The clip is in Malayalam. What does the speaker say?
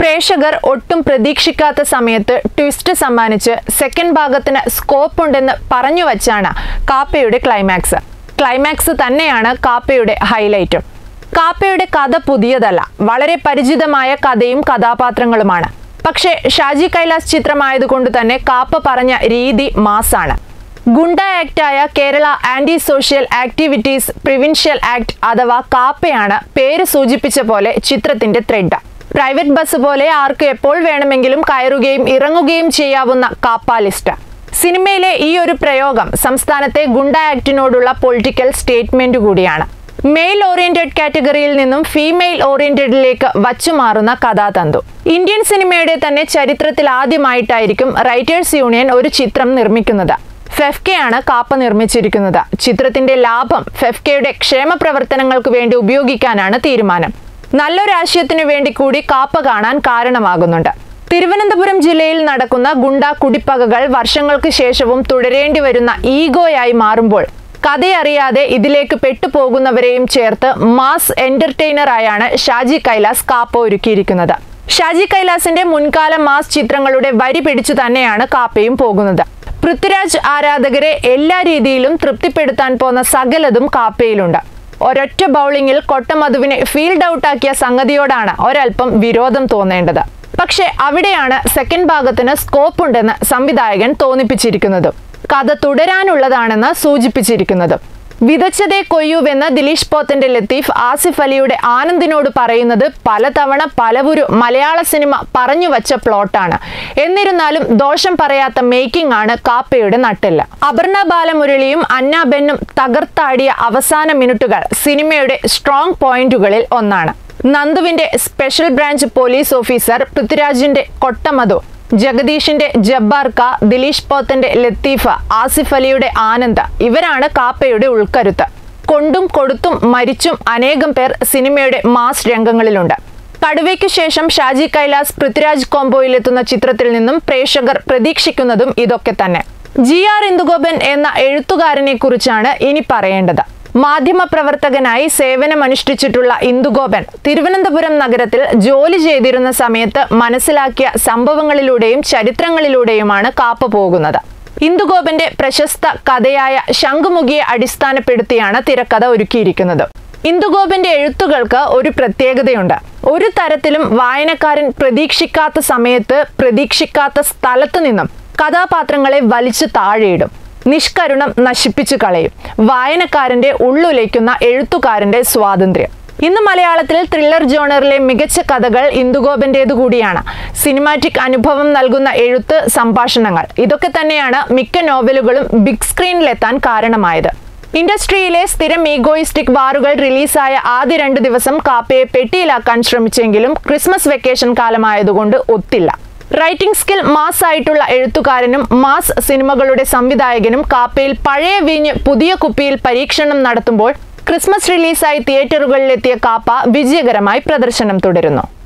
പ്രേക്ഷകർ ഒട്ടും പ്രതീക്ഷിക്കാത്ത സമയത്ത് ട്വിസ്റ്റ് സമ്മാനിച്ച് സെക്കൻഡ് ഭാഗത്തിന് സ്കോപ്പ് ഉണ്ടെന്ന് പറഞ്ഞു വച്ചാണ് കാപ്പയുടെ ക്ലൈമാക്സ് ക്ലൈമാക്സ് തന്നെയാണ് കാപ്പയുടെ ഹൈലൈറ്റും കാപ്പയുടെ കഥ പുതിയതല്ല വളരെ പരിചിതമായ കഥയും കഥാപാത്രങ്ങളുമാണ് പക്ഷേ ഷാജി കൈലാസ് ചിത്രമായതുകൊണ്ട് തന്നെ കാപ്പ പറഞ്ഞ രീതി മാസാണ് ഗുണ്ട ആക്ടായ Kerala anti social activities prevention act അഥവാ കാപ്പയാണ് പേര് സൂചിപ്പിച്ച പോലെ ചിത്രത്തിന്റെ ത്രെഡ് പ്രൈവറ്റ് ബസ് പോലെ ആർക്ക് എപ്പോൾ വേണമെങ്കിലും കയറുകയും ഇറങ്ങുകയും ചെയ്യാവുന്ന കാപ്പ ലിസ്റ്റ് സിനിമയിലെ ഈ ഒരു പ്രയോഗം സംസ്ഥാനത്തെ ഗുണ്ട ആക്ടിനോടുള്ള പൊളിറ്റിക്കൽ സ്റ്റേറ്റ്മെന്റ് കൂടിയാണ് മെയിൽ ഓറിയന്റഡ് കാറ്റഗറിയിൽ നിന്നും ഫീമെയിൽ ഓറിയന്റഡിലേക്ക് വച്ചുമാറുന്ന കഥാതന്തു ഇന്ത്യൻ സിനിമയുടെ തന്നെ ചരിത്രത്തിൽ ആദ്യമായിട്ടായിരിക്കും റൈറ്റേഴ്സ് യൂണിയൻ ഒരു ചിത്രം നിർമ്മിക്കുന്നത് ഫെഫ്കയാണ് കാപ്പ നിർമ്മിച്ചിരിക്കുന്നത് ചിത്രത്തിന്റെ ലാഭം ഫെഫ്കയുടെ ക്ഷേമ പ്രവർത്തനങ്ങൾക്ക് വേണ്ടി ഉപയോഗിക്കാനാണ് തീരുമാനം നല്ലൊരാശയത്തിനു വേണ്ടി കൂടി കാപ്പ കാണാൻ കാരണമാകുന്നുണ്ട് തിരുവനന്തപുരം ജില്ലയിൽ നടക്കുന്ന ഗുണ്ട കുടിപ്പകകൾ വർഷങ്ങൾക്ക് ശേഷവും തുടരേണ്ടി വരുന്ന ഈഗോയായി മാറുമ്പോൾ കഥയറിയാതെ ഇതിലേക്ക് പെട്ടുപോകുന്നവരെയും ചേർത്ത് മാസ് എന്റർടൈനറായാണ് ഷാജി കൈലാസ് കാപ്പ ഒരുക്കിയിരിക്കുന്നത് ഷാജി കൈലാസിന്റെ മുൻകാല മാസ് ചിത്രങ്ങളുടെ വരി പിടിച്ചു തന്നെയാണ് കാപ്പയും പോകുന്നത് പൃഥ്വിരാജ് ആരാധകരെ എല്ലാ രീതിയിലും തൃപ്തിപ്പെടുത്താൻ പോന്ന സകലതും കാപ്പയിലുണ്ട് ഒരൊറ്റ ബൗളിംഗിൽ കൊട്ടമധുവിനെ ഫീൽഡ് ഔട്ടാക്കിയ സംഗതിയോടാണ് ഒരൽപ്പം വിരോധം തോന്നേണ്ടത് പക്ഷെ അവിടെയാണ് സെക്കൻഡ് ഭാഗത്തിന് സ്കോപ്പ് ഉണ്ടെന്ന് സംവിധായകൻ തോന്നിപ്പിച്ചിരിക്കുന്നത് കഥ തുടരാനുള്ളതാണെന്ന് സൂചിപ്പിച്ചിരിക്കുന്നത് വിതച്ചതേ കൊയ്യൂവെന്ന് ദിലീഷ് പോത്തന്റെ ലത്തീഫ് ആസിഫ് അലിയുടെ ആനന്ദിനോട് പറയുന്നത് പലതവണ പലവുരു മലയാള സിനിമ പറഞ്ഞു വച്ച പ്ലോട്ടാണ് എന്നിരുന്നാലും ദോഷം പറയാത്ത മേക്കിംഗ് ആണ് കാപ്പയുടെ നട്ടില്ല അപർണ ബാലമുരളിയും അന്ന ബെന്നും തകർത്താടിയ അവസാന മിനിറ്റുകൾ സിനിമയുടെ സ്ട്രോങ് പോയിന്റുകളിൽ ഒന്നാണ് നന്ദുവിന്റെ സ്പെഷ്യൽ ബ്രാഞ്ച് പോലീസ് ഓഫീസർ പൃഥ്വിരാജിന്റെ കൊട്ടമധു ജഗദീഷിന്റെ ജബ്ബാർക്ക ദിലീഷ് പോത്തന്റെ ലത്തീഫ ആസിഫ് അലിയുടെ ആനന്ദ് ഇവരാണ് കാപ്പയുടെ ഉൾക്കരുത്ത് കൊണ്ടും കൊടുത്തും മരിച്ചും അനേകം പേർ സിനിമയുടെ മാസ് രംഗങ്ങളിലുണ്ട് കടുവയ്ക്കു ശേഷം ഷാജി കൈലാസ് പൃഥ്വിരാജ് കോംബോയിലെത്തുന്ന ചിത്രത്തിൽ നിന്നും പ്രേക്ഷകർ പ്രതീക്ഷിക്കുന്നതും ഇതൊക്കെ തന്നെ ജി ആർ ഇന്ദുഗോപൻ എന്ന എഴുത്തുകാരനെ കുറിച്ചാണ് ഇനി പറയേണ്ടത് മാധ്യമപ്രവർത്തകനായി സേവനമനുഷ്ഠിച്ചിട്ടുള്ള ഇന്ദുഗോപൻ തിരുവനന്തപുരം നഗരത്തിൽ ജോലി ചെയ്തിരുന്ന സമയത്ത് മനസ്സിലാക്കിയ സംഭവങ്ങളിലൂടെയും ചരിത്രങ്ങളിലൂടെയുമാണ് കാപ്പ പോകുന്നത് ഇന്ദുഗോപന്റെ പ്രശസ്ത കഥയായ ശംഖുമുഖിയെ അടിസ്ഥാനപ്പെടുത്തിയാണ് തിരക്കഥ ഒരുക്കിയിരിക്കുന്നത് ഇന്ദുഗോപന്റെ എഴുത്തുകൾക്ക് ഒരു പ്രത്യേകതയുണ്ട് ഒരു തരത്തിലും വായനക്കാരൻ പ്രതീക്ഷിക്കാത്ത സമയത്ത് പ്രതീക്ഷിക്കാത്ത സ്ഥലത്തു നിന്നും കഥാപാത്രങ്ങളെ വലിച്ചു താഴെയിടും നിഷ്കരുണം നശിപ്പിച്ചു കളയും വായനക്കാരന്റെ ഉള്ളുലയ്ക്കുന്ന എഴുത്തുകാരന്റെ സ്വാതന്ത്ര്യം ഇന്ന് മലയാളത്തിൽ ത്രില്ലർ ജോണറിലെ മികച്ച കഥകൾ ഇന്ദുഗോപന്റേതു കൂടിയാണ് സിനിമാറ്റിക് അനുഭവം നൽകുന്ന എഴുത്ത് സംഭാഷണങ്ങൾ ഇതൊക്കെ തന്നെയാണ് മിക്ക നോവലുകളും ബിഗ് സ്ക്രീനിലെത്താൻ കാരണമായത് ഇൻഡസ്ട്രിയിലെ സ്ഥിരം ഈഗോയിസ്റ്റിക് വാറുകൾ റിലീസായ ആദ്യ രണ്ട് ദിവസം കാപ്പയെ പെട്ടിയിലാക്കാൻ ശ്രമിച്ചെങ്കിലും ക്രിസ്മസ് വെക്കേഷൻ കാലമായതുകൊണ്ട് ഒത്തില്ല റൈറ്റിംഗ് സ്കിൽ മാസ് ആയിട്ടുള്ള എഴുത്തുകാരനും മാസ് സിനിമകളുടെ സംവിധായകനും കാപ്പയിൽ പഴയ വീഞ്ഞ് പുതിയ കുപ്പിയിൽ പരീക്ഷണം നടത്തുമ്പോൾ ക്രിസ്മസ് റിലീസായി തിയേറ്ററുകളിലെത്തിയ കാപ്പ വിജയകരമായി പ്രദർശനം തുടരുന്നു